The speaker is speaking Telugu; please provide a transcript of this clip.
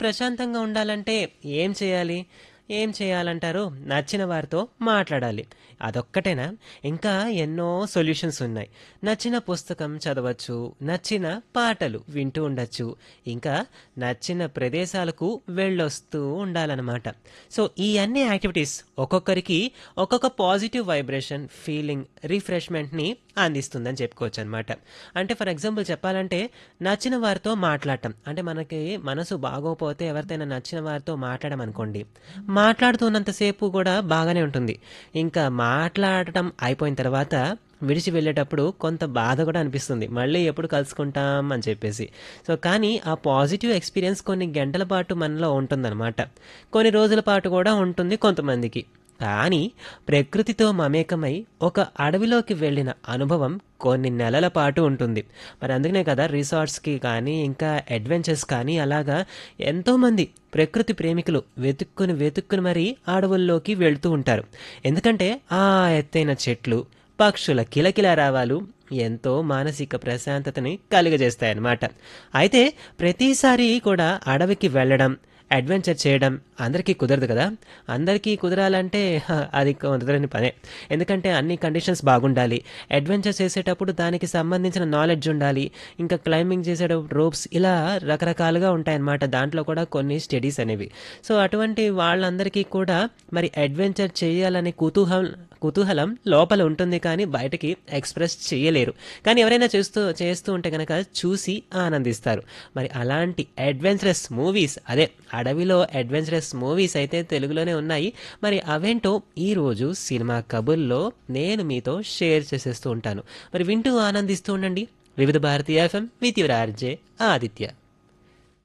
ప్రశాంతంగా ఉండాలంటే ఏం చేయాలి ఏం చేయాలంటారు నచ్చిన వారితో మాట్లాడాలి అదొక్కటేనా ఇంకా ఎన్నో సొల్యూషన్స్ ఉన్నాయి నచ్చిన పుస్తకం చదవచ్చు నచ్చిన పాటలు వింటూ ఉండొచ్చు ఇంకా నచ్చిన ప్రదేశాలకు వెళ్ళొస్తూ ఉండాలన్నమాట సో ఈ అన్ని యాక్టివిటీస్ ఒక్కొక్కరికి ఒక్కొక్క పాజిటివ్ వైబ్రేషన్ ఫీలింగ్ రిఫ్రెష్మెంట్ని అందిస్తుందని చెప్పుకోవచ్చు అనమాట అంటే ఫర్ ఎగ్జాంపుల్ చెప్పాలంటే నచ్చిన వారితో మాట్లాడటం అంటే మనకి మనసు బాగోపోతే ఎవరితోనైనా నచ్చిన వారితో మాట్లాడమనుకోండి మాట్లాడుతున్నంతసేపు కూడా బాగానే ఉంటుంది ఇంకా మాట్లాడటం అయిపోయిన తర్వాత విడిచి వెళ్ళేటప్పుడు కొంత బాధ కూడా అనిపిస్తుంది మళ్ళీ ఎప్పుడు కలుసుకుంటాం అని చెప్పేసి సో కానీ ఆ పాజిటివ్ ఎక్స్పీరియన్స్ కొన్ని గంటల పాటు మనలో ఉంటుందన్నమాట కొన్ని రోజుల పాటు కూడా ఉంటుంది కొంతమందికి కానీ ప్రకృతితో మమేకమై ఒక అడవిలోకి వెళ్ళిన అనుభవం కొన్ని నెలల పాటు ఉంటుంది మరి అందుకనే కదా రిసార్ట్స్కి కానీ ఇంకా అడ్వెంచర్స్ కానీ అలాగా ఎంతోమంది ప్రకృతి ప్రేమికులు వెతుక్కుని వెతుక్కుని మరీ అడవుల్లోకి వెళ్తూ ఉంటారు ఎందుకంటే ఆ ఎత్తైన చెట్లు పక్షుల కిలకిల రావాలు ఎంతో మానసిక ప్రశాంతతని కలుగజేస్తాయన్నమాట అయితే ప్రతిసారి కూడా అడవికి వెళ్ళడం అడ్వెంచర్ చేయడం అందరికీ కుదరదు కదా అందరికీ కుదరాలంటే హ, అది కుదరని పనే ఎందుకంటే అన్ని కండిషన్స్ బాగుండాలి అడ్వెంచర్ చేసేటప్పుడు దానికి సంబంధించిన నాలెడ్జ్ ఉండాలి ఇంకా క్లైంబింగ్ చేసేటప్పుడు రోప్స్ ఇలా రకరకాలుగా ఉంటాయన్నమాట దాంట్లో కూడా కొన్ని స్టడీస్ అనేవి సో అటువంటి వాళ్ళందరికీ కూడా మరి అడ్వెంచర్ చేయాలనే కుతూహలం కుతూహలం లోపల ఉంటుంది కానీ బయటకి ఎక్స్ప్రెస్ చేయలేరు కానీ ఎవరైనా చేస్తూ చేస్తూ ఉంటే కనుక చూసి ఆనందిస్తారు మరి అలాంటి అడ్వెంచరస్ మూవీస్ అదే అడవిలో అడ్వెంచరస్ మూవీస్ అయితే తెలుగులోనే ఉన్నాయి మరి అవేంటో ఈరోజు సినిమా కబుర్లో నేను మీతో షేర్ చేసేస్తూ ఉంటాను మరి వింటూ ఆనందిస్తూ ఉండండి Vividh Bharati FM with your RJ Aditya